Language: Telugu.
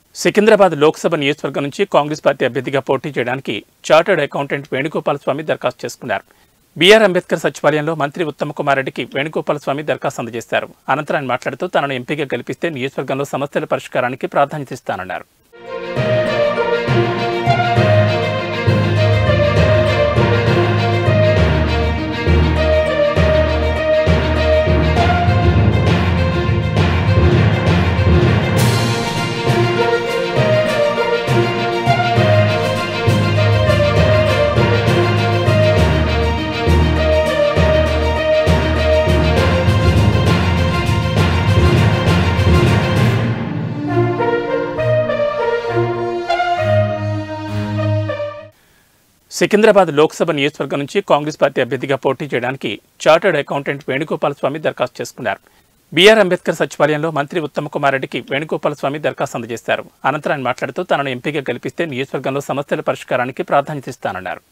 సికింద్రాబాద్ లోక్సభ నియోజకవర్గం నుంచి కాంగ్రెస్ పార్టీ అభ్యర్థిగా పోటీ చేయడానికి చార్టర్డ్ అకౌంటెంట్ వేణుగోపాల్ స్వామి దరఖాస్తు చేసుకున్నారు బీఆర్ అంబేద్కర్ సచివాలయంలో మంత్రి ఉత్తమ్ కుమార్ రెడ్డికి వేణుగోపాల్ స్వామి దరఖాస్తు అందజేశారు అనంతరం ఆయన మాట్లాడుతూ తనను ఎంపీగా గెలిపిస్తే నియోజకవర్గంలో సమస్యల పరిష్కారానికి ప్రాధాన్యత ఇస్తానన్నారు సికింద్రాబాద్ లోక్సభ నియోజకవర్గం నుంచి కాంగ్రెస్ పార్టీ అభ్యర్థిగా పోటీ చేయడానికి చార్టర్డ్ అకౌంటెంట్ వేణుగోపాల్ స్వామి దరఖాస్తు చేసుకున్నారు బీఆర్ అంబేద్కర్ సచివాలయంలో మంత్రి ఉత్తమ్ కుమార్ రెడ్డికి వేణుగోపాల్ స్వామి దరఖాస్తు అందజేశారు అనంతరం ఆయన మాట్లాడుతూ తనను ఎంపీగా గెలిపిస్తే నియోజకవర్గంలో సమస్యల పరిష్కారానికి ప్రాధాన్యత ఇస్తానన్నారు